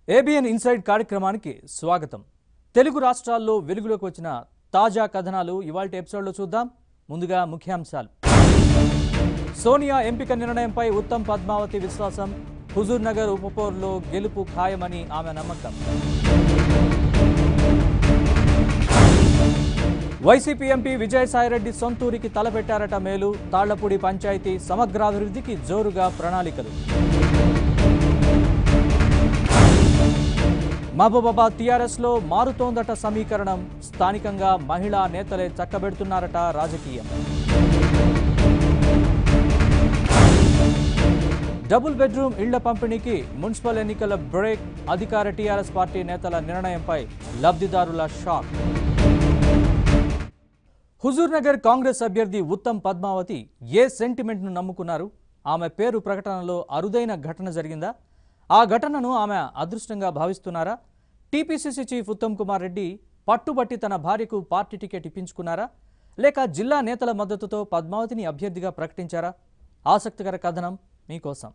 ABN inside కార్యక్రమానికి స్వాగతం తెలుగు రాష్ట్రాల్లో వెలుగులోకి వచ్చిన తాజా కథనాలు ఇవాళ ఎపిసోడ్లో చూద్దాం ముందుగా ముఖ్యాంశాలు సోనియా ఎంపిక నిర్ణయంపై ఉత్తమ్ పద్మావతి విశ్వాసం హుజూర్ నగర్ ఉపపోర్లో గెలుపు ఖాయమని ఆమె నమ్మకం వైసీపీ ఎంపీ విజయసాయిరెడ్డి సొంతూరికి తలపెట్టారట మేలు తాళ్లపూడి పంచాయతీ సమగ్రాభివృద్ధికి జోరుగా ప్రణాళికలు మహబూబాబాద్ టీఆర్ఎస్లో మారుతోందట సమీకరణం స్థానికంగా మహిళా నేతలే చక్కబెడుతున్నారట రాజకీయం డబుల్ బెడ్రూమ్ ఇళ్ల పంపిణీకి మున్సిపల్ ఎన్నికల బ్రేక్ అధికార టీఆర్ఎస్ పార్టీ నేతల నిర్ణయంపై లబ్ధిదారుల షాక్ హుజూర్ నగర్ కాంగ్రెస్ అభ్యర్థి ఉత్తమ్ పద్మావతి ఏ సెంటిమెంట్ను నమ్ముకున్నారు ఆమె పేరు ప్రకటనలో అరుదైన ఘటన జరిగిందా ఆ ఘటనను ఆమె అదృష్టంగా భావిస్తున్నారా టీపీసీసీ చీఫ్ ఉత్తమ్ కుమార్ రెడ్డి పట్టుబట్టి తన భార్యకు పార్టీ టికెట్ ఇప్పించుకున్నారా లేక జిల్లా నేతల మద్దతుతో పద్మావతిని అభ్యర్థిగా ప్రకటించారా ఆసక్తికర కథనం మీకోసం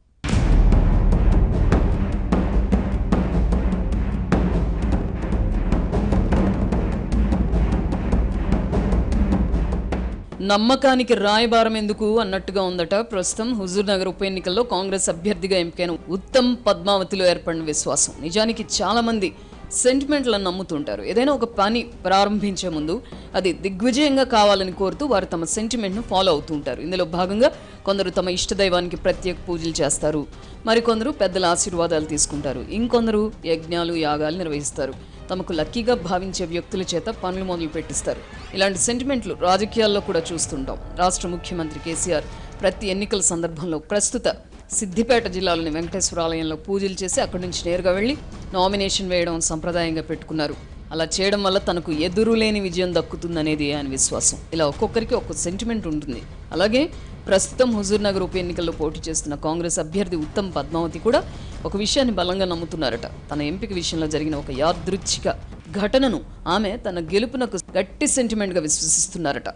నమ్మకానికి రాయబారం ఎందుకు అన్నట్టుగా ఉందట ప్రస్తుతం హుజూర్ నగర్ ఉప ఎన్నికల్లో కాంగ్రెస్ అభ్యర్థిగా ఎంపికైన ఉత్తమ్ పద్మావతిలో ఏర్పడిన విశ్వాసం నిజానికి చాలా మంది సెంటిమెంట్లను నమ్ముతుంటారు ఏదైనా ఒక పని ప్రారంభించే ముందు అది దిగ్విజయంగా కావాలని కోరుతూ వారు తమ సెంటిమెంట్ను ఫాలో అవుతూ ఉంటారు ఇందులో భాగంగా కొందరు తమ ఇష్టదైవానికి ప్రత్యేక పూజలు చేస్తారు మరికొందరు పెద్దల ఆశీర్వాదాలు తీసుకుంటారు ఇంకొందరు యజ్ఞాలు యాగాలు నిర్వహిస్తారు తమకు లక్కీగా భావించే వ్యక్తుల చేత పనులు మొదలు పెట్టిస్తారు ఇలాంటి సెంటిమెంట్లు రాజకీయాల్లో కూడా చూస్తుంటాం రాష్ట్ర ముఖ్యమంత్రి కేసీఆర్ ప్రతి ఎన్నికల సందర్భంలో ప్రస్తుత సిద్దిపేట జిల్లాలోని వెంకటేశ్వర ఆలయంలో పూజలు చేసి అక్కడి నుంచి నేరుగా వెళ్ళి నామినేషన్ వేయడం సంప్రదాయంగా పెట్టుకున్నారు అలా చేయడం వల్ల తనకు ఎదురులేని విజయం దక్కుతుందనేది ఆయన విశ్వాసం ఇలా ఒక్కొక్కరికి ఒక్కొక్క సెంటిమెంట్ ఉంటుంది అలాగే ప్రస్తుతం హుజూర్ నగర్ ఉప ఎన్నికల్లో పోటీ చేస్తున్న కాంగ్రెస్ అభ్యర్థి ఉత్తమ్ పద్మావతి కూడా ఒక విషయాన్ని బలంగా నమ్ముతున్నారట తన ఎంపిక విషయంలో జరిగిన ఒక యాదృచ్ఛిక ఘటనను ఆమె తన గెలుపునకు గట్టి సెంటిమెంట్గా విశ్వసిస్తున్నారట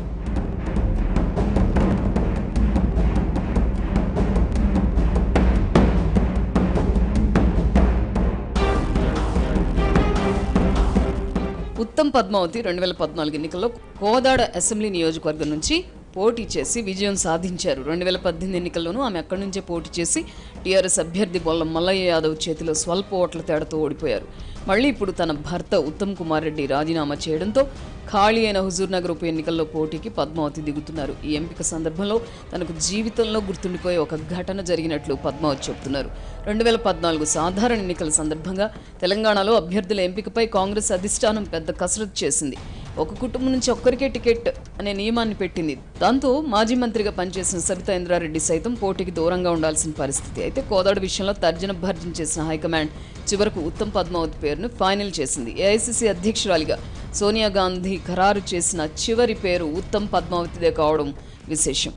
ఉత్తమ్ పద్మావతి రెండు వేల పద్నాలుగు ఎన్నికల్లో కోదాడ అసెంబ్లీ నియోజకవర్గం నుంచి పోటీ చేసి విజయం సాధించారు రెండు వేల పద్దెనిమిది ఎన్నికల్లోనూ ఆమె అక్కడి నుంచే పోటీ చేసి టీఆర్ఎస్ అభ్యర్థి బొల్ల మల్లయ్య యాదవ్ చేతిలో స్వల్ప ఓట్ల తేడాతో ఓడిపోయారు మళ్ళీ ఇప్పుడు తన భర్త ఉత్తమ్ కుమార్ రెడ్డి రాజీనామా చేయడంతో ఖాళీ అయిన హుజూర్ నగర్ ఉప ఎన్నికల్లో పోటీకి పద్మావతి దిగుతున్నారు ఈ ఎంపిక సందర్భంలో తనకు జీవితంలో గుర్తుండిపోయే ఒక ఘటన జరిగినట్లు పద్మావతి చెబుతున్నారు రెండు వేల పద్నాలుగు సాధారణ ఎన్నికల సందర్భంగా తెలంగాణలో అభ్యర్థుల ఎంపికపై కాంగ్రెస్ అధిష్టానం పెద్ద కసరత్తు చేసింది ఒక కుటుంబం నుంచి ఒక్కరికే టికెట్ అనే నియమాన్ని పెట్టింది దాంతో మాజీ మంత్రిగా పనిచేసిన సబితా ఇంద్రారెడ్డి సైతం పోటీకి దూరంగా ఉండాల్సిన పరిస్థితి అయితే కోదాడు విషయంలో తర్జన భర్జన చేసిన హైకమాండ్ చివరకు ఉత్తమ్ పద్మావతి పేరును ఫైనల్ చేసింది ఏఐసిసి అధ్యక్షురాలిగా సోనియా గాంధీ ఖరారు చేసిన చివరి పేరు ఉత్తమ్ పద్మావతిదే కావడం విశేషం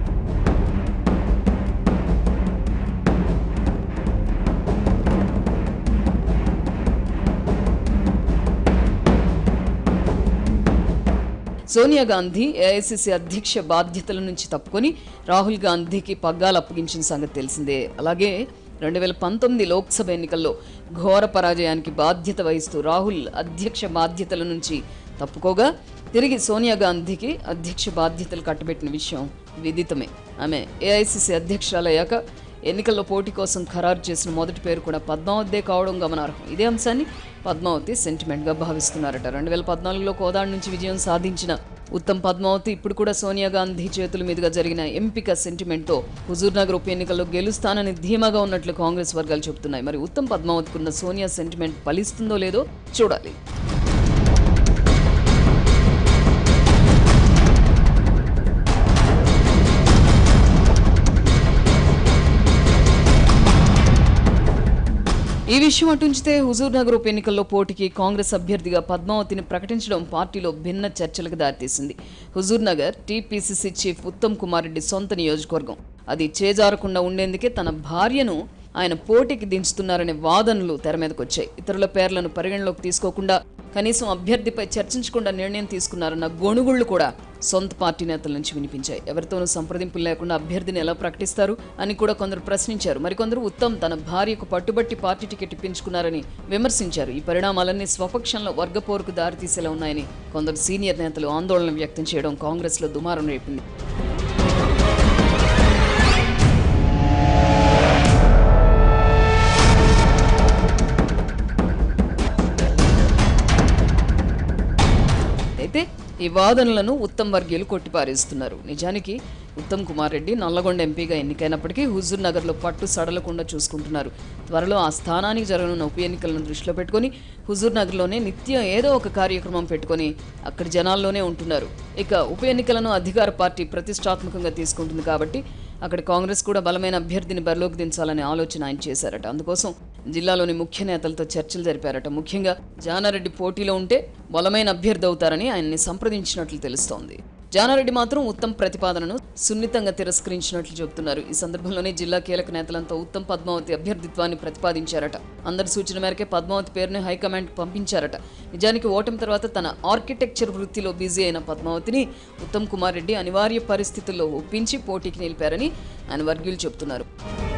సోనియా గాంధీ ఏఐసిసి అధ్యక్ష బాధ్యతల నుంచి తప్పుకొని రాహుల్ గాంధీకి పగ్గాలు అప్పగించిన సంగతి తెలిసిందే అలాగే రెండు వేల పంతొమ్మిది లోక్సభ ఎన్నికల్లో ఘోర పరాజయానికి బాధ్యత వహిస్తూ రాహుల్ అధ్యక్ష బాధ్యతల నుంచి తప్పుకోగా తిరిగి సోనియా గాంధీకి అధ్యక్ష బాధ్యతలు కట్టబెట్టిన విషయం విదితమే ఆమె ఏఐసిసి అధ్యక్షురాలయ్యాక ఎన్నికల్లో పోటీ కోసం ఖరారు చేసిన మొదటి పేరు కూడా పద్మావతిదే కావడం గమనార్హం ఇదే అంశాన్ని పద్మావతి సెంటిమెంట్గా భావిస్తున్నారట రెండు వేల పద్నాలుగులో కోదాడు నుంచి విజయం సాధించిన ఉత్తమ్ పద్మావతి ఇప్పుడు కూడా సోనియా గాంధీ చేతుల మీదుగా జరిగిన ఎంపిక సెంటిమెంట్తో హుజూర్ నగర్ ఉప ఎన్నికల్లో గెలుస్తానని ధీమాగా ఉన్నట్లు కాంగ్రెస్ వర్గాలు చెబుతున్నాయి మరి ఉత్తమ్ పద్మావతికి ఉన్న సోనియా సెంటిమెంట్ ఫలిస్తుందో లేదో చూడాలి ఈ విషయం అటుంచితే హుజూర్ నగర్ ఉప ఎన్నికల్లో పోటీకి కాంగ్రెస్ అభ్యర్థిగా పద్మావతిని ప్రకటించడం పార్టీలో భిన్న చర్చలకు దారితీసింది Huzurnagar TPCC chief Uttam Kumar Reddy సొంత నియోజకవర్గం అది చేజారకుండా ఉండేందుకే తన భార్యను ఆయన పోటీకి దించుతున్నారనే వాదనలు తెర మీదకు వచ్చాయి ఇతరుల పేర్లను పరిగణలోకి తీసుకోకుండా కనీసం అభ్యర్థిపై చర్చించకుండా నిర్ణయం తీసుకున్నారన్న గొణుగుళ్లు కూడా సొంత పార్టీ నేతల నుంచి వినిపించాయి ఎవరితోనూ సంప్రదింపులు లేకుండా అభ్యర్థిని ఎలా ప్రకటిస్తారు అని కూడా కొందరు ప్రశ్నించారు మరికొందరు ఉత్తమ్ తన భార్యకు పట్టుబట్టి పార్టీ టికెట్ ఇప్పించుకున్నారని విమర్శించారు ఈ పరిణామాలన్నీ స్వపక్షంలో వర్గపోరుకు దారితీసేలా ఉన్నాయని కొందరు సీనియర్ నేతలు ఆందోళన వ్యక్తం చేయడం కాంగ్రెస్లో దుమారం రేపింది అయితే ఈ వాదనలను ఉత్తమ్ వర్గీయులు కొట్టిపారేస్తున్నారు నిజానికి ఉత్తమ్ కుమార్ రెడ్డి నల్లగొండ ఎంపీగా ఎన్నికైనప్పటికీ హుజూర్ నగర్లో పట్టు సడలకుండా చూసుకుంటున్నారు త్వరలో ఆ స్థానానికి జరగనున్న ఉప ఎన్నికలను దృష్టిలో పెట్టుకొని హుజూర్ నగర్లోనే నిత్యం ఏదో ఒక కార్యక్రమం పెట్టుకొని అక్కడి జనాల్లోనే ఉంటున్నారు ఇక ఉప ఎన్నికలను అధికార పార్టీ ప్రతిష్టాత్మకంగా తీసుకుంటుంది కాబట్టి అక్కడ కాంగ్రెస్ కూడా బలమైన అభ్యర్థిని బరిలోకి దించాలనే ఆలోచన ఆయన చేశారట అందుకోసం జిల్లాలోని ముఖ్య నేతలతో చర్చలు జరిపారట ముఖ్యంగా జానారెడ్డి పోటీలో ఉంటే బలమైన అభ్యర్థి అవుతారని ఆయన్ని సంప్రదించినట్లు తెలుస్తోంది జానారెడ్డి మాత్రం ఉత్తమ్ ప్రతిపాదనను సున్నితంగా తిరస్కరించినట్లు చెబుతున్నారు ఈ సందర్భంలోనే జిల్లా కీలక నేతలంతా ఉత్తమ్ పద్మావతి అభ్యర్థిత్వాన్ని ప్రతిపాదించారట అందరి సూచన మేరకే పద్మావతి పేరుని హైకమాండ్ పంపించారట నిజానికి ఓటమి తర్వాత తన ఆర్కిటెక్చర్ వృత్తిలో బిజీ అయిన పద్మావతిని ఉత్తమ్ కుమార్ రెడ్డి అనివార్య పరిస్థితుల్లో ఒప్పించి పోటీకి నిలిపారని ఆయన వర్గీయులు చెబుతున్నారు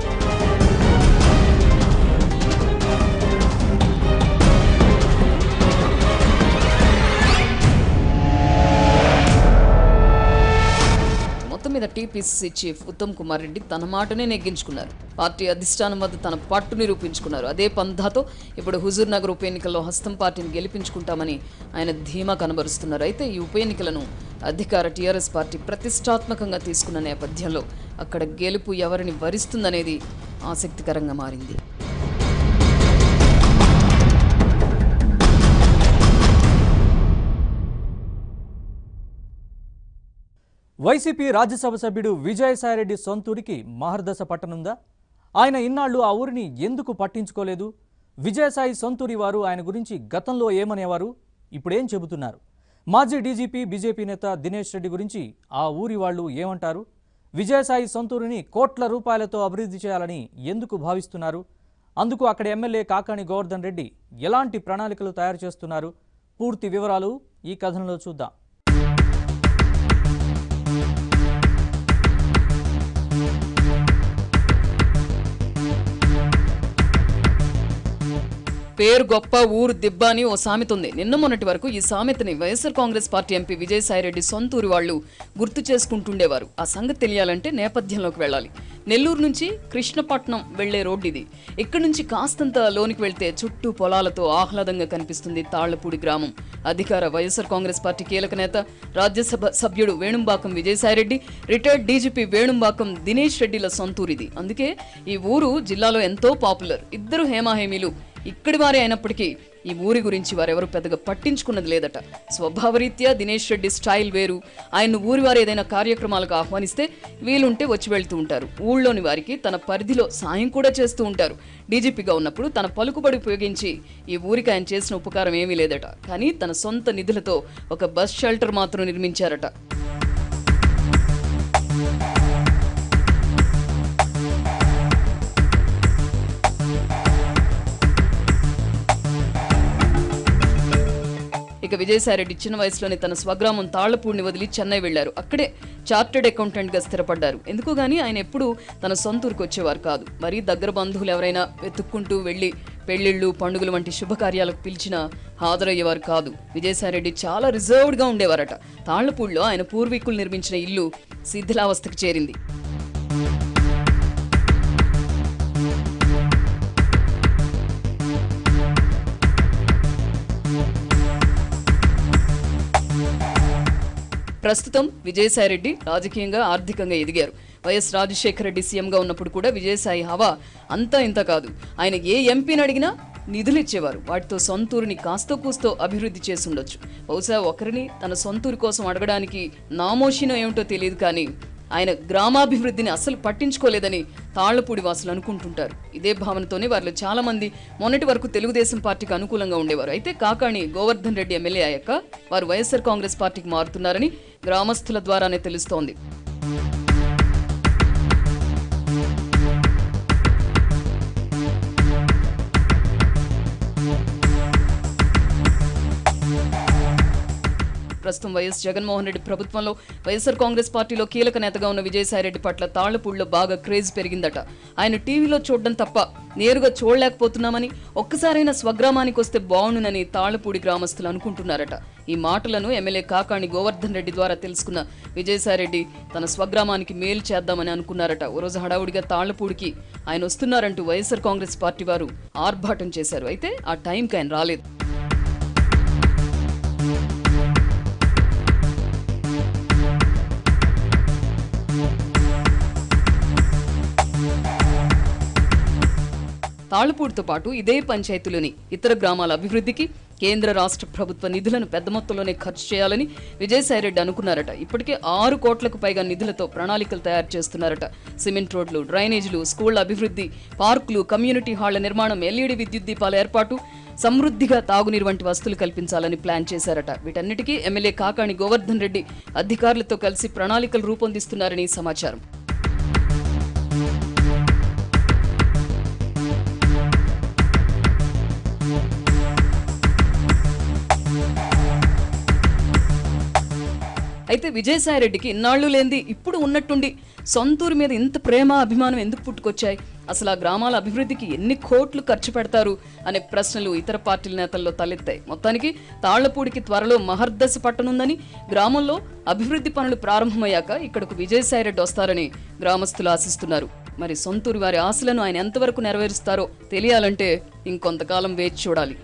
మొత్తం మీద టీపీసీసీ చీఫ్ ఉత్తమ్ కుమార్ రెడ్డి తన మాటనే నెగ్గించుకున్నారు పార్టీ అధిష్టానం వద్ద తన పట్టు నిరూపించుకున్నారు అదే పంధాతో ఇప్పుడు హుజూర్ నగర్ ఉప ఎన్నికల్లో హస్తం పార్టీని గెలిపించుకుంటామని ఆయన ధీమా కనబరుస్తున్నారు అయితే ఈ ఉప ఎన్నికలను అధికార టీఆర్ఎస్ పార్టీ ప్రతిష్టాత్మకంగా తీసుకున్న నేపథ్యంలో అక్కడ గెలుపు ఎవరిని వరిస్తుందనేది ఆసక్తికరంగా మారింది వైసీపీ రాజ్యసభ సభ్యుడు విజయసాయిరెడ్డి సొంతూరికి మహర్దశ పట్టనుందా ఆయన ఇన్నాళ్ళు ఆ ఊరిని ఎందుకు పట్టించుకోలేదు విజయసాయి సొంతూరి వారు ఆయన గురించి గతంలో ఏమనేవారు ఇప్పుడేం చెబుతున్నారు మాజీ డీజీపీ బీజేపీ నేత దినేష్ రెడ్డి గురించి ఆ ఊరి వాళ్ళు ఏమంటారు విజయసాయి సొంతూరిని కోట్ల రూపాయలతో అభివృద్ధి చేయాలని ఎందుకు భావిస్తున్నారు అందుకు అక్కడ ఎమ్మెల్యే కాకాణి గోవర్ధన్ రెడ్డి ఎలాంటి ప్రణాళికలు తయారు చేస్తున్నారు పూర్తి వివరాలు ఈ కథనంలో చూద్దాం పేరు గొప్ప ఊరు దిబ్బ అని ఓ సామెత ఉంది నిన్న మొన్నటి వరకు ఈ సామెతని YSR Congress party MP Vijayasai Reddy సొంతూరి వాళ్ళు గుర్తు చేసుకుంటుండేవారు ఆ సంగతి తెలియాలంటే నేపథ్యంలోకి వెళ్ళాలి నెల్లూరు నుంచి కృష్ణపట్నం వెళ్లే రోడ్డు ఇది ఇక్కడి నుంచి కాస్తంత లోనికి వెళ్తే చుట్టూ పొలాలతో ఆహ్లాదంగా కనిపిస్తుంది తాళ్లపూడి గ్రామం అధికార వైఎస్ఆర్ కాంగ్రెస్ పార్టీ కీలక నేత రాజ్యసభ సభ్యుడు వేణుంబాకం విజయసాయిరెడ్డి రిటైర్డ్ డీజీపీ వేణుంబాకం దినేష్ రెడ్డిల సొంతూరిది అందుకే ఈ ఊరు జిల్లాలో ఎంతో పాపులర్ ఇద్దరు హేమాహేమీలు ఇక్కడి వారే అయినప్పటికీ ఈ ఊరి గురించి వారెవరు పెద్దగా పట్టించుకున్నది లేదట స్వభావరీత్యా దినేష్ రెడ్డి స్టైల్ వేరు ఆయన ఊరి వారు ఏదైనా కార్యక్రమాలకు ఆహ్వానిస్తే వీలుంటే వచ్చి వెళ్తూ ఉంటారు ఊళ్ళోని వారికి తన పరిధిలో సాయం కూడా చేస్తూ ఉంటారు డీజీపీగా ఉన్నప్పుడు తన పలుకుబడి ఉపయోగించి ఈ ఊరికి ఆయన చేసిన ఉపకారం ఏమీ లేదట కానీ తన సొంత నిధులతో ఒక బస్ షెల్టర్ మాత్రం నిర్మించారట ఇక విజయసాయిరెడ్డి చిన్న వయసులోనే తన స్వగ్రామం తాళ్లపూడిని వదిలి చెన్నై వెళ్లారు అక్కడే చార్టెడ్ అకౌంటెంట్ గా స్థిరపడ్డారు ఎందుకు గానీ ఆయన ఎప్పుడూ తన సొంత ఊరికి వచ్చేవారు కాదు మరీ దగ్గర బంధువులు ఎవరైనా వెతుక్కుంటూ వెళ్లి పెళ్లిళ్ళు పండుగలు వంటి శుభకార్యాలకు పిలిచినా హాజరయ్యేవారు కాదు విజయసాయిరెడ్డి చాలా రిజర్వ్డ్ గా ఉండేవారట తాళ్లపూడిలో ఆయన పూర్వీకులు నిర్మించిన ఇల్లు శిథిలావస్థకు చేరింది ప్రస్తుతం విజయసాయిరెడ్డి రాజకీయంగా ఆర్థికంగా ఎదిగారు వైఎస్ రాజశేఖర రెడ్డి సీఎంగా ఉన్నప్పుడు కూడా విజయసాయి హవా అంతా ఇంత కాదు ఆయన ఏ ఎంపీని అడిగినా నిధులు ఇచ్చేవారు వాటితో సొంతూరుని కాస్తో కూస్తో అభివృద్ధి చేసి ఉండొచ్చు బహుశా ఒకరిని తన సొంతూరు కోసం అడగడానికి నామోషినో ఏమిటో తెలియదు కానీ ఆయన గ్రామాభివృద్ధిని అస్సలు పట్టించుకోలేదని తాళ్లపూడి వాసులు అనుకుంటుంటారు ఇదే భావనతోనే వారిలో చాలా మంది మొన్నటి వరకు తెలుగుదేశం పార్టీకి అనుకూలంగా ఉండేవారు అయితే కాకాణి గోవర్ధన్ రెడ్డి ఎమ్మెల్యే అయ్యాక వారు వైఎస్ఆర్ కాంగ్రెస్ పార్టీకి మారుతున్నారని గ్రామస్తుల ద్వారానే తెలుస్తోంది ప్రస్తుతం వైఎస్ జగన్మోహన్ రెడ్డి ప్రభుత్వంలో వైఎస్ఆర్ కాంగ్రెస్ పార్టీలో కీలక నేతగా ఉన్న విజయసాయిరెడ్డి పట్ల తాళ్లపూడిలో బాగా క్రేజ్ పెరిగిందట ఆయన టీవీలో చూడడం తప్ప నేరుగా చూడలేకపోతున్నామని ఒక్కసారైనా స్వగ్రామానికి వస్తే బాగుండునని తాళ్లపూడి గ్రామస్తులు అనుకుంటున్నారట ఈ మాటలను ఎమ్మెల్యే కాకాణి గోవర్ధన్ రెడ్డి ద్వారా తెలుసుకున్న విజయసాయిరెడ్డి తన స్వగ్రామానికి మేలు చేద్దామని అనుకున్నారట ఓ రోజు హడావుడిగా తాళ్లపూడికి ఆయన వస్తున్నారంటూ వైఎస్ఆర్ కాంగ్రెస్ పార్టీ వారు ఆర్భాటం చేశారు అయితే ఆ టైంకి ఆయన రాలేదు తాళ్లపూడితో పాటు ఇదే పంచాయతీలోని ఇతర గ్రామాల అభివృద్ధికి కేంద్ర రాష్ట్ర ప్రభుత్వ నిధులను పెద్ద మొత్తంలోనే ఖర్చు చేయాలని విజయసాయిరెడ్డి అనుకున్నారట ఇప్పటికే ఆరు కోట్లకు పైగా నిధులతో ప్రణాళికలు తయారు చేస్తున్నారట సిమెంట్ రోడ్లు డ్రైనేజీలు స్కూళ్ల అభివృద్ధి పార్కులు కమ్యూనిటీ హాళ్ల నిర్మాణం ఎల్ఈడి విద్యుత్ దీపాల ఏర్పాటు సమృద్ధిగా తాగునీరు వంటి వస్తువులు కల్పించాలని ప్లాన్ చేశారట వీటన్నిటికీ ఎమ్మెల్యే కాకాణి గోవర్ధన్ రెడ్డి అధికారులతో కలిసి ప్రణాళికలు రూపొందిస్తున్నారని సమాచారం అయితే విజయసాయిరెడ్డికి ఇన్నాళ్ళు లేనిది ఇప్పుడు ఉన్నట్టుండి సొంతూరు మీద ఇంత ప్రేమ అభిమానం ఎందుకు పుట్టుకొచ్చాయి అసలు ఆ గ్రామాల అభివృద్ధికి ఎన్ని కోట్లు ఖర్చు పెడతారు అనే ప్రశ్నలు ఇతర పార్టీల నేతల్లో తలెత్తాయి మొత్తానికి తాళ్లపూడికి త్వరలో మహర్దశ పట్టనుందని గ్రామంలో అభివృద్ధి పనులు ప్రారంభమయ్యాక ఇక్కడకు విజయసాయిరెడ్డి వస్తారని గ్రామస్తులు ఆశిస్తున్నారు మరి సొంతూరు వారి ఆశలను ఆయన ఎంతవరకు నెరవేరుస్తారో తెలియాలంటే ఇంకొంతకాలం వేచి చూడాలి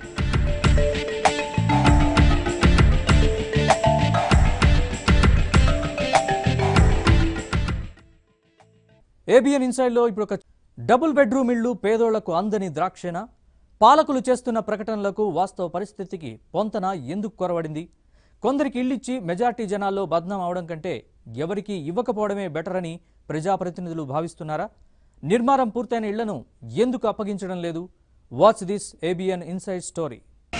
ఏబిఎన్ ఇన్సైడ్లో ఇప్పుడు ఒక డబుల్ బెడ్రూమ్ ఇళ్లు పేదోళ్లకు అందని ద్రాక్షేనా పాలకులు చేస్తున్న ప్రకటనలకు వాస్తవ పరిస్థితికి పొంతన ఎందుకు కొరవడింది కొందరికి ఇల్లిచ్చి మెజార్టీ జనాల్లో బద్నాం అవడం కంటే ఎవరికీ ఇవ్వకపోవడమే బెటర్ అని ప్రజాప్రతినిధులు భావిస్తున్నారా నిర్మాణం పూర్తయిన ఇళ్లను ఎందుకు అప్పగించడం లేదు watch this ABN inside story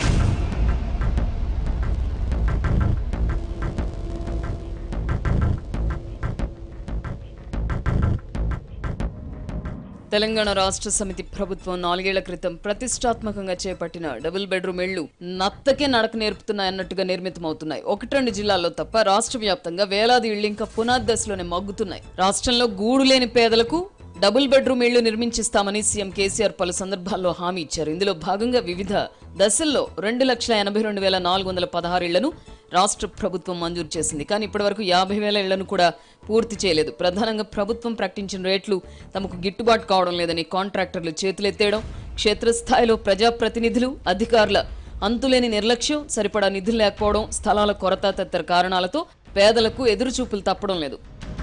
Telangana Rashtra Samithi ప్రభుత్వం నాలుగేళ్ల క్రితం ప్రతిష్టాత్మకంగా చేపట్టిన డబుల్ బెడ్రూమ్ ఇళ్లు నత్తకే నడక నేర్పుతున్నాయన్నట్టుగా నిర్మితమవుతున్నాయి ఒకటి రెండు జిల్లాల్లో తప్ప రాష్ట్ర వ్యాప్తంగా వేలాది ఇళ్లు ఇంకా పునాది దశలోనే మగ్గుతున్నాయి రాష్ట్రంలో గూడు లేని పేదలకు డబుల్ బెడ్రూమ్ ఇళ్లు నిర్మించిస్తామని సీఎం కేసీఆర్ పలు సందర్భాల్లో హామీ ఇచ్చారు ఇందులో భాగంగా వివిధ దశల్లో రెండు లక్షల ఎనభై రెండు వేల నాలుగు వందల పదహారు ఇళ్లను రాష్ట్ర ప్రభుత్వం మంజూరు చేసింది కానీ ఇప్పటివరకు యాభై వేల ఇళ్లను కూడా పూర్తి చేయలేదు ప్రధానంగా ప్రభుత్వం ప్రకటించిన రేట్లు తమకు గిట్టుబాటు కావడం లేదని కాంట్రాక్టర్లు చేతులెత్తేయడం క్షేత్రస్థాయిలో ప్రజాప్రతినిధులు అధికారుల అంతులేని నిర్లక్ష్యం సరిపడా నిధులు లేకపోవడం స్థలాల కొరత తదితర కారణాలతో పేదలకు ఎదురుచూపులు తప్పడం లేదు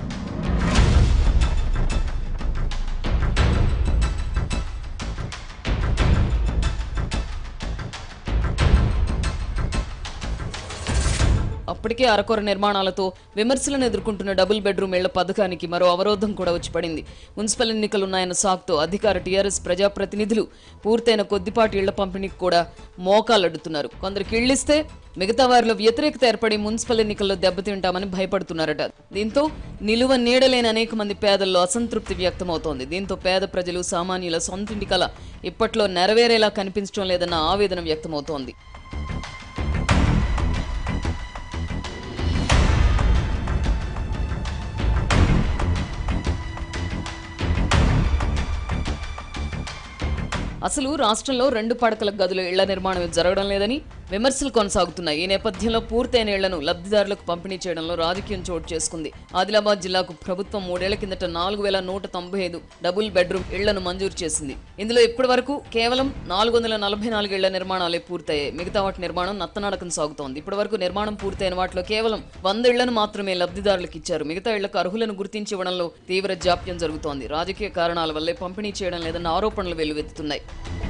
అప్పటికే అరకొర నిర్మాణాలతో విమర్శలను ఎదుర్కొంటున్న డబుల్ బెడ్రూమ్ ఇళ్ల పథకానికి మరో అవరోధం కూడా వచ్చి పడింది మున్సిపల్ ఎన్నికలున్నాయన్న సాకుతో అధికార టీఆర్ఎస్ ప్రజాప్రతినిధులు పూర్తయిన కొద్దిపాటి ఇళ్ల పంపిణీకి కూడా మోకాలడ్డుతున్నారు కొందరికి ఇళ్లిస్తే మిగతా వారిలో వ్యతిరేకత ఏర్పడి మున్సిపల్ ఎన్నికల్లో దెబ్బతింటామని భయపడుతున్నారట దీంతో నిలువ నీడలేని అనేక మంది పేదల్లో అసంతృప్తి వ్యక్తమవుతోంది దీంతో పేద ప్రజలు సామాన్యుల సొంతింటి కల ఇప్పట్లో నెరవేరేలా కనిపించడం లేదన్న ఆవేదన వ్యక్తమవుతోంది అసలు రాష్ట్రంలో రెండు పడకల గదుల ఇళ్ల నిర్మాణం జరగడం లేదని విమర్శలు కొనసాగుతున్నాయి ఈ నేపథ్యంలో పూర్తయిన ఇళ్లను లబ్ధిదారులకు పంపిణీ చేయడంలో రాజకీయం చోటు చేసుకుంది ఆదిలాబాద్ జిల్లాకు ప్రభుత్వం మూడేళ్ల కిందట నాలుగు వేల నూట తొంభై ఐదు డబుల్ బెడ్రూమ్ ఇళ్లను మంజూరు చేసింది ఇందులో ఇప్పటి వరకు కేవలం నాలుగు వందల నలభై నాలుగు ఇళ్ల నిర్మాణాలే పూర్తయ్యాయి మిగతా వాటి నిర్మాణం నత్తనడకం సాగుతోంది ఇప్పటి వరకు నిర్మాణం పూర్తయిన వాటిలో కేవలం వంద ఇళ్లను మాత్రమే లబ్ధిదారులకు ఇచ్చారు మిగతా ఇళ్లకు అర్హులను గుర్తించి ఇవ్వడంలో తీవ్ర జాప్యం జరుగుతోంది రాజకీయ కారణాల వల్లే పంపిణీ చేయడం లేదన్న ఆరోపణలు వెల్లువెత్తుతున్నాయి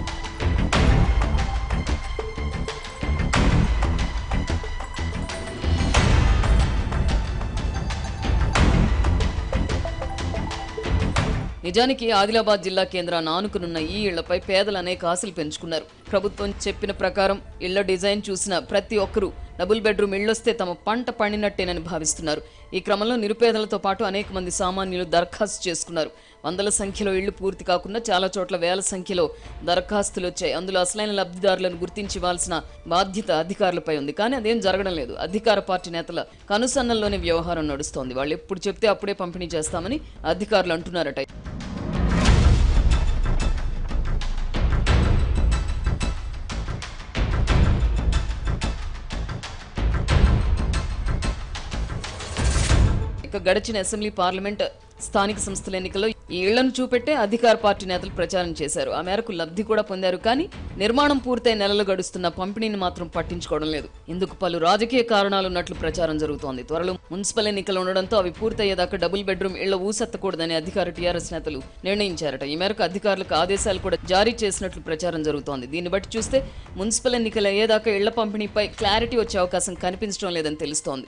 నిజానికి ఆదిలాబాద్ జిల్లా కేంద్రాన్ని ఆనుకునున్న ఈ ఇళ్లపై పేదలు అనేక ఆశలు పెంచుకున్నారు ప్రభుత్వం చెప్పిన ప్రకారం ఇళ్ల డిజైన్ చూసిన ప్రతి ఒక్కరూ డబుల్ బెడ్రూమ్ ఇళ్లొస్తే తమ పంట పండినట్టేనని భావిస్తున్నారు ఈ క్రమంలో నిరుపేదలతో పాటు అనేక మంది సామాన్యులు దరఖాస్తు చేసుకున్నారు వందల సంఖ్యలో ఇళ్లు పూర్తి కాకుండా చాలా చోట్ల వేల సంఖ్యలో దరఖాస్తులు వచ్చాయి అందులో అసలైన లబ్ధిదారులను గుర్తించి ఇవ్వాల్సిన బాధ్యత అధికారులపై ఉంది కానీ అదేం జరగడం లేదు అధికార పార్టీ నేతల కనుసన్నల్లోనే వ్యవహారం నడుస్తోంది వాళ్ళు ఎప్పుడు చెప్తే అప్పుడే పంపిణీ చేస్తామని అధికారులు అంటున్నారట ఇక గడిచిన అసెంబ్లీ పార్లమెంట్ స్థానిక సంస్థల ఎన్నికల్లో ఈ ఇళ్లను చూపెట్టే అధికార పార్టీ నేతలు ప్రచారం చేశారు ఆ మేరకు లబ్ధి కూడా పొందారు కానీ నిర్మాణం పూర్తయి నెలలు గడుస్తున్న పంపిణీని మాత్రం పట్టించుకోవడం లేదు ఇందుకు పలు రాజకీయ కారణాలు ఉన్నట్లు ప్రచారం జరుగుతోంది త్వరలో మున్సిపల్ ఎన్నికలు ఉండడంతో అవి పూర్తయ్యేదాకా డబుల్ బెడ్రూమ్ ఇళ్ల ఊసెత్తకూడదని అధికార టీఆర్ఎస్ నేతలు నిర్ణయించారట ఈ మేరకు అధికారులకు ఆదేశాలు కూడా జారీ చేసినట్లు ప్రచారం జరుగుతోంది దీన్ని బట్టి చూస్తే మున్సిపల్ ఎన్నికలు అయ్యేదాకా ఇళ్ల పంపిణీపై క్లారిటీ వచ్చే అవకాశం కనిపించడం లేదని తెలుస్తోంది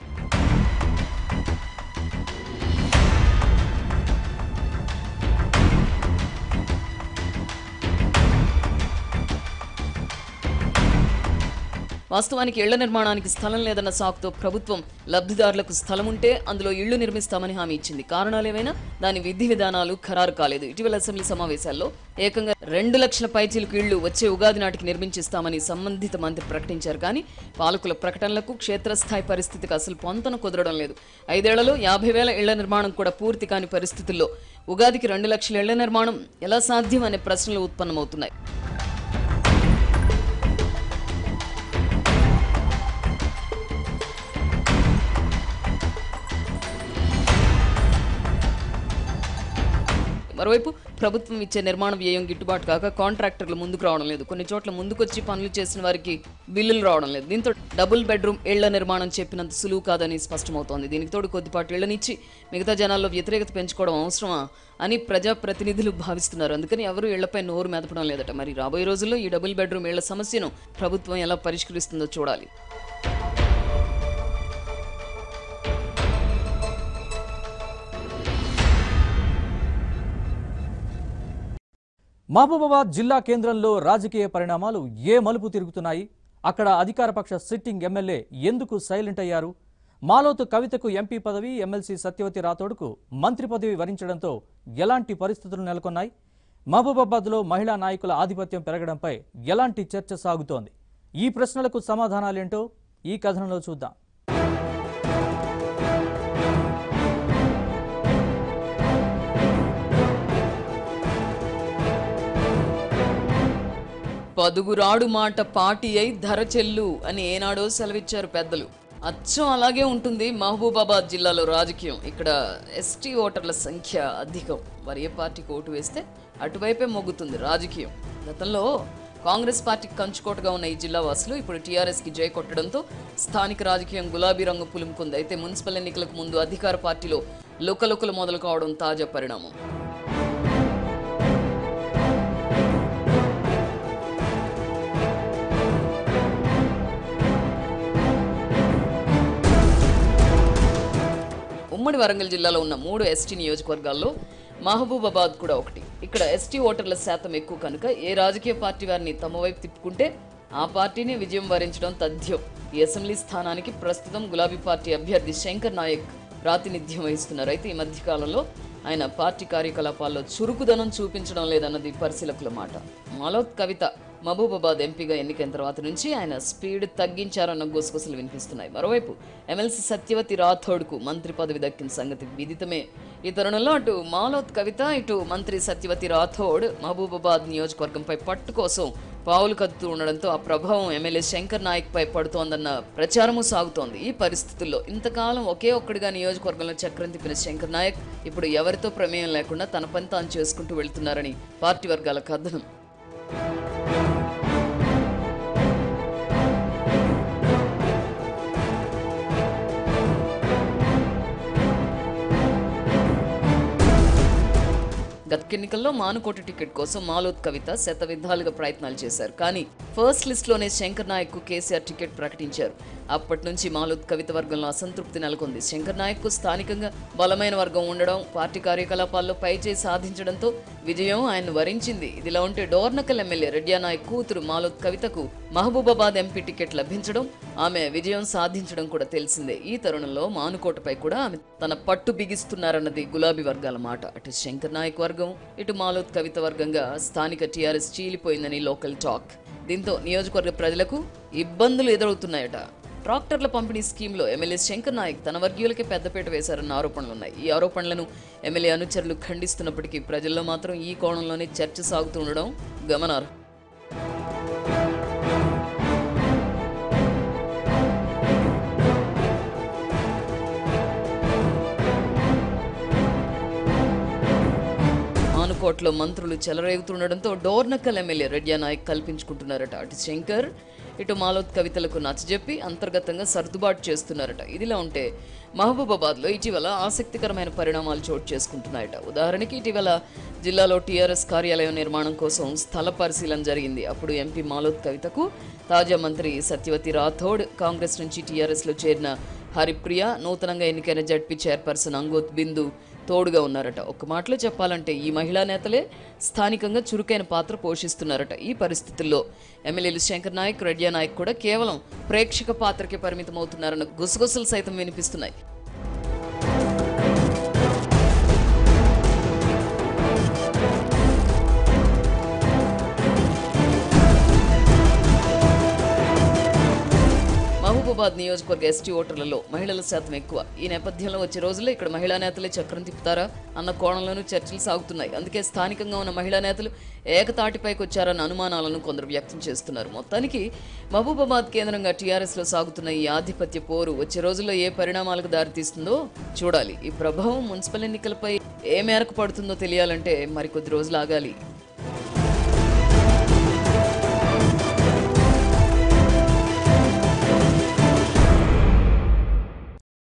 వాస్తవానికి ఇళ్ల నిర్మాణానికి స్థలం లేదన్న సాకుతో ప్రభుత్వం లబ్ధిదారులకు స్థలం ఉంటే అందులో ఇళ్లు నిర్మిస్తామని హామీ ఇచ్చింది కారణాలేమైనా దాని విధి విధానాలు ఖరారు కాలేదు ఇటీవల అసెంబ్లీ సమావేశాల్లో ఏకంగా రెండు లక్షల పైచీలకు ఇళ్లు వచ్చే ఉగాది నాటికి నిర్మించిస్తామని సంబంధిత మంత్రి ప్రకటించారు కానీ పాలకుల ప్రకటనలకు క్షేత్రస్థాయి పరిస్థితికి అసలు పొంతన కుదరడం లేదు ఐదేళ్లలో యాభై వేల ఇళ్ల నిర్మాణం కూడా పూర్తి కాని పరిస్థితుల్లో ఉగాదికి రెండు లక్షల ఇళ్ల నిర్మాణం ఎలా సాధ్యం అనే ప్రశ్నలు ఉత్పన్నమవుతున్నాయి మరోవైపు ప్రభుత్వం ఇచ్చే నిర్మాణ వ్యయం గిట్టుబాటు కాక కాంట్రాక్టర్లు ముందుకు రావడం లేదు కొన్ని చోట్ల ముందుకొచ్చి పనులు చేసిన వారికి బిల్లులు రావడం లేదు దీంతో డబుల్ బెడ్రూమ్ ఇళ్ల నిర్మాణం చెప్పినంత సులువు కాదని స్పష్టమవుతోంది దీనికి తోడు కొద్దిపాటు ఇళ్లనిచ్చి మిగతా జనాల్లో వ్యతిరేకత పెంచుకోవడం అవసరమా అని ప్రజాప్రతినిధులు భావిస్తున్నారు అందుకని ఎవరు ఇళ్లపై నోరు మెదపడం లేదట మరి రాబోయే రోజుల్లో ఈ డబుల్ బెడ్రూమ్ ఇళ్ల సమస్యను ప్రభుత్వం ఎలా పరిష్కరిస్తుందో చూడాలి మహబూబాబాద్ జిల్లా కేంద్రంలో రాజకీయ పరిణామాలు ఏ మలుపు తిరుగుతున్నాయి అక్కడ అధికారపక్ష సిట్టింగ్ ఎమ్మెల్యే ఎందుకు సైలెంట్ అయ్యారు మాలోతు కవితకు ఎంపీ పదవి ఎమ్మెల్సీ సత్యవతి రాథోడ్కు మంత్రి పదవి వరించడంతో ఎలాంటి పరిస్థితులు నెలకొన్నాయి మహబూబాబాద్లో మహిళా నాయకుల ఆధిపత్యం పెరగడంపై ఎలాంటి చర్చ సాగుతోంది ఈ ప్రశ్నలకు సమాధానాలేంటో ఈ కథనంలో చూద్దాం పదుగురాడు మాట పాటి అయి ధర చెల్లు అని ఏనాడో సెలవిచ్చారు పెద్దలు అచ్చం అలాగే ఉంటుంది మహబూబాబాద్ జిల్లాలో రాజకీయం ఇక్కడ ఎస్టీ ఓటర్ల సంఖ్య అధికం మరి ఏ పార్టీకి ఓటు వేస్తే అటువైపే మొగ్గుతుంది రాజకీయం గతంలో కాంగ్రెస్ పార్టీకి కంచుకోటగా ఉన్న ఈ జిల్లా వాసులు ఇప్పుడు టీఆర్ఎస్కి జై కొట్టడంతో స్థానిక రాజకీయం గులాబీ రంగు పులుముకుంది అయితే మున్సిపల్ ఎన్నికలకు ముందు అధికార పార్టీలో లుకలుకలు మొదలు కావడం తాజా పరిణామం ఉమ్మడి వరంగల్ జిల్లాలో ఉన్న మూడు ఎస్టీ నియోజకవర్గాల్లో మహబూబాబాద్ కూడా ఒకటి ఇక్కడ ఎస్టీ ఓటర్ల శాతం ఎక్కువ కనుక ఏ రాజకీయ పార్టీ వారిని తమ వైపు తిప్పుకుంటే ఆ పార్టీని విజయం వరించడం తథ్యం ఈ అసెంబ్లీ స్థానానికి ప్రస్తుతం గులాబీ పార్టీ అభ్యర్థి శంకర్ నాయక్ ప్రాతినిధ్యం వహిస్తున్నారు అయితే ఈ మధ్యకాలంలో ఆయన పార్టీ కార్యకలాపాల్లో చురుకుదనం చూపించడం లేదన్నది పరిశీలకుల మాట మాలోత్ కవిత మహబూబాబాద్ ఎంపీగా ఎన్నికైన తర్వాత నుంచి ఆయన స్పీడ్ తగ్గించారన్న గుసగుసలు వినిపిస్తున్నాయి మరోవైపు ఎమ్మెల్సీ సత్యవతి రాథోడ్కు మంత్రి పదవి దక్కిన సంగతి విదితమే ఈ తరుణంలో అటు మాలోత్ కవిత ఇటు మంత్రి సత్యవతి రాథోడ్ మహబూబాబాద్ నియోజకవర్గంపై పట్టు కోసం పావులు కదుతూ ఉండడంతో ఆ ప్రభావం ఎమ్మెల్యే శంకర్ నాయక్ పై పడుతోందన్న ప్రచారము సాగుతోంది ఈ పరిస్థితుల్లో ఇంతకాలం ఒకే ఒక్కడిగా నియోజకవర్గంలో చక్రం తిప్పిన శంకర్ నాయక్ ఇప్పుడు ఎవరితో ప్రమేయం లేకుండా తన పని తాను చేసుకుంటూ వెళ్తున్నారని పార్టీ వర్గాల కథనం గత పార్క్ ఎన్నికల్లో మానుకోట టికెట్ కోసం మాలోత్ కవిత శత విధాలుగా ప్రయత్నాలు చేశారు కానీ ఫస్ట్ లిస్ట్లోనే శంకర్ నాయక్ కు కేసీఆర్ టికెట్ ప్రకటించారు అప్పటి నుంచి మాలోత్ కవిత వర్గంలో అసంతృప్తి నెలకొంది శంకర్ నాయక్ కు స్థానికంగా బలమైన వర్గం ఉండడం పార్టీ కార్యకలాపాల్లో పైచేయి సాధించడంతో విజయం ఆయన వరించింది ఇదిలా ఉంటే డోర్నకల్ ఎమ్మెల్యే రెడ్యా నాయక్ కూతురు మాలోత్ కవితకు మహబూబాబాద్ ఎంపీ టికెట్ లభించడం ఆమె విజయం సాధించడం కూడా తెలిసిందే ఈ తరుణంలో మానుకోటపై కూడా ఆమె తన పట్టు బిగిస్తున్నారన్నది గులాబీ వర్గాల మాట అటు శంకర్ నాయక్ వర్గం ఇటు మాలోత్ కవిత వర్గంగా స్థానిక టీఆర్ఎస్ చీలిపోయిందని లోకల్ టాక్ దీంతో నియోజకవర్గ ప్రజలకు ఇబ్బందులు ఎదురవుతున్నాయట ట్రాక్టర్ల పంపిణీ స్కీమ్లో ఎమ్మెల్యే శంకర్ నాయక్ తన వర్గీయులకే పెద్దపీట వేశారన్న ఆరోపణలున్నాయి ఈ ఆరోపణలను ఎమ్మెల్యే అనుచరులు ఖండిస్తున్నప్పటికీ ప్రజల్లో మాత్రం ఈ కోణంలోనే చర్చ సాగుతుండడం గమనార్హం ఆనుకోట్లో మంత్రులు చెలరేగుతుండడంతో డోర్నకల్ ఎమ్మెల్యే రెడ్యా నాయక్ కల్పించుకుంటున్నారట అటు శంకర్ ఇటు మాలోత్ కవితలకు నచ్చజెప్పి అంతర్గతంగా సర్దుబాటు చేస్తున్నారట ఇదిలా ఉంటే మహబూబాబాద్లో ఇటీవల ఆసక్తికరమైన పరిణామాలు చోటు చేసుకుంటున్నాయట ఉదాహరణకి ఇటీవల జిల్లాలో టీఆర్ఎస్ కార్యాలయం నిర్మాణం కోసం స్థల పరిశీలన జరిగింది అప్పుడు ఎంపీ మాలోత్ కవితకు తాజా మంత్రి సత్యవతి రాథోడ్ కాంగ్రెస్ నుంచి టీఆర్ఎస్లో చేరిన హరిప్రియ నూతనంగా ఎన్నికైన జడ్పీ చైర్పర్సన్ అంగోత్ బిందు తోడుగా ఉన్నారట ఒక మాటలో చెప్పాలంటే ఈ మహిళా నేతలే స్థానికంగా చురుకైన పాత్ర పోషిస్తున్నారట ఈ పరిస్థితుల్లో ఎమ్మెల్యేలు శంకర్ నాయక్ రెడ్యా నాయక్ కూడా కేవలం ప్రేక్షక పాత్రకే పరిమితమవుతున్నారన్న గుసగుసలు సైతం వినిపిస్తున్నాయి మహబూబాబాద్ నియోజకవర్గ ఎస్టీ ఓటర్లలో మహిళల శాతం ఎక్కువ ఈ నేపథ్యంలో వచ్చే రోజుల్లో ఇక్కడ మహిళా నేతలే చక్రం తిప్పుతారా అన్న కోణంలోనూ చర్చలు సాగుతున్నాయి అందుకే స్థానికంగా ఉన్న మహిళా నేతలు ఏకతాటిపైకి వచ్చారన్న అనుమానాలను కొందరు వ్యక్తం చేస్తున్నారు మొత్తానికి మహబూబాబాద్ కేంద్రంగా టీఆర్ఎస్లో సాగుతున్న ఈ ఆధిపత్య పోరు వచ్చే రోజుల్లో ఏ పరిణామాలకు దారితీస్తుందో చూడాలి ఈ ప్రభావం మున్సిపల్ ఎన్నికలపై ఏ మేరకు పడుతుందో తెలియాలంటే మరికొద్ది రోజులు ఆగాలి